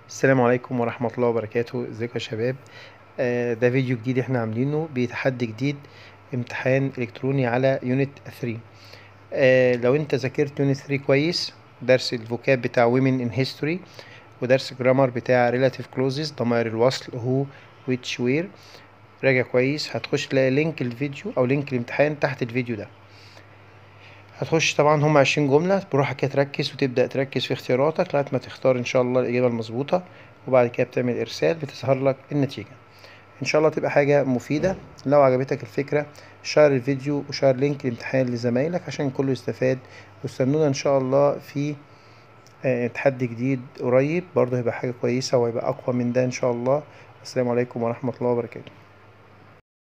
السلام عليكم ورحمة الله وبركاته ازيكم يا شباب آه، ده فيديو جديد احنا عاملينه بتحدي جديد امتحان الكتروني على يونت 3 آه، لو انت ذاكرت يونت 3 كويس درس الفوكاب بتاع women in history ودرس جرامر بتاع relative clauses ضمائر الوصل who which where راجع كويس هتخش تلاقي لينك الفيديو او لينك الامتحان تحت الفيديو ده هتخش طبعا هم عشرين جملة بروحك كده تركز وتبدأ تركز في اختياراتك لغاية ما تختار ان شاء الله الإجابة المظبوطة وبعد كده بتعمل إرسال بتظهر لك النتيجة ان شاء الله تبقى حاجة مفيدة لو عجبتك الفكرة شير الفيديو وشير لينك الامتحان لزمايلك عشان كله يستفاد واستنونا ان شاء الله في آه، تحدي جديد قريب برضه هيبقى حاجة كويسة وهيبقى أقوى من ده ان شاء الله السلام عليكم ورحمة الله وبركاته